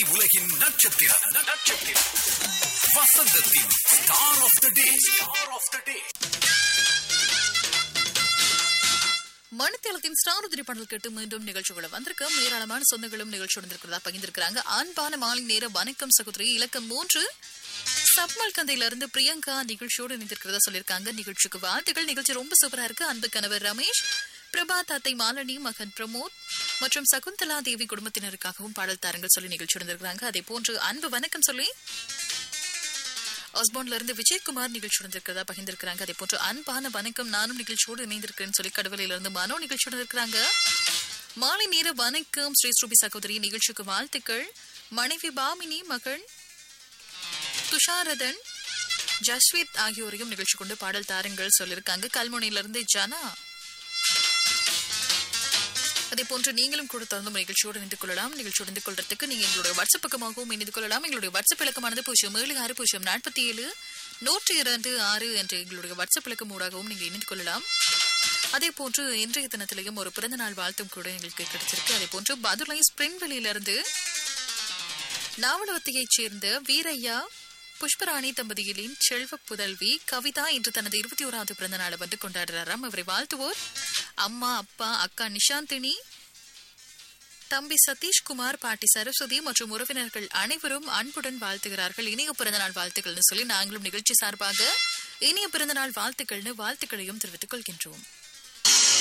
உலகின் நட்சத்திரம் நட்சத்திரம் வசந்தத்தின் star of the day star of the day மணித்தளத்தின் ஸ்டார் உதிரி பாடல் கேட்டு மீண்டும் நிகழ்ச்சிகளை வந்திருக்க ஏராளமான சொந்தங்களும் நிகழ்ச்சி வந்திருக்கிறதா பகிர்ந்திருக்கிறாங்க அன்பான மாலை நேர வணக்கம் சகோதரி இலக்கம் மூன்று சப்மல் கந்தையிலிருந்து பிரியங்கா நிகழ்ச்சியோடு இணைந்திருக்கிறதா சொல்லியிருக்காங்க நிகழ்ச்சிக்கு வாழ்த்துக்கள் நிகழ்ச்சி ரொம்ப சூப்பரா இருக்கு அன்பு கணவர் ரமேஷ் பிரபா தாத்தை மாலினி மகன் பிரமோத் மற்றும் சகுந்தலா தேவி குடும்பத்தினருக்காகவும் பாடல் தாருங்கள் சொல்லி நிகழ்ச்சி இருந்திருக்கிறாங்க அதே போன்று அன்பு வணக்கம் சொல்லி ஆஸ்போன்ல இருந்து விஜயகுமார் நிகழ்ச்சி இருந்திருக்கிறதா பகிர்ந்திருக்கிறாங்க அதே போன்று அன்பான வணக்கம் நானும் நிகழ்ச்சியோடு இணைந்திருக்கிறேன்னு சொல்லி கடவுளையில இருந்து மனோ நிகழ்ச்சியோடு இருக்கிறாங்க மாலை நேர வணக்கம் ஸ்ரீ ஸ்ரூபி சகோதரி நிகழ்ச்சிக்கு வாழ்த்துக்கள் மனைவி பாமினி மகள் துஷாரதன் ஜஸ்வீத் ஆகியோரையும் நிகழ்ச்சி கொண்டு பாடல் தாருங்கள் சொல்லியிருக்காங்க கல்முனையில இருந்து ஜனா அதே போன்று நீங்களும் கூட தொடர்ந்து நிகழ்ச்சியோடு இணைந்து கொள்ளலாம் நிகழ்ச்சியோடு இணைந்து கொள்றதுக்கு நீங்க எங்களுடைய வாட்ஸ்அப் பக்கமாகவும் இணைந்து கொள்ளலாம் எங்களுடைய வாட்ஸ்அப் இலக்கமானது பூஜ்ஜியம் ஏழு ஆறு பூஜ்ஜியம் நாற்பத்தி ஏழு நூற்றி இரண்டு ஆறு என்ற எங்களுடைய வாட்ஸ்அப் இலக்கம் ஊடாகவும் நீங்க இணைந்து கொள்ளலாம் அதே போன்று இன்றைய தினத்திலையும் ஒரு பிறந்த நாள் வாழ்த்தும் கூட எங்களுக்கு கிடைச்சிருக்கு அதே போன்று பதுளை ஸ்பிரிங்வெளியிலிருந்து நாவலவத்தையைச் சேர்ந்த வீரையா புஷ்பராணி தம்பதிகளின் செல்வ புதல்வி கவிதா இன்று தனது இருபத்தி ஓராவது பிறந்த நாளை வந்து கொண்டாடுறாராம் அவரை வாழ்த்துவோர் அம்மா அப்பா அக்கா நிஷாந்தினி தம்பி சதீஷ்குமார் பாட்டி சரஸ்வதி மற்றும் உறவினர்கள் அனைவரும் அன்புடன் வாழ்த்துகிறார்கள் இனிய பிறந்தநாள் வாழ்த்துக்கள்னு சொல்லி நாங்களும் நிகழ்ச்சி சார்பாக இனிய பிறந்தநாள் வாழ்த்துக்கள்னு வாழ்த்துக்களையும் தெரிவித்துக் கொள்கின்றோம்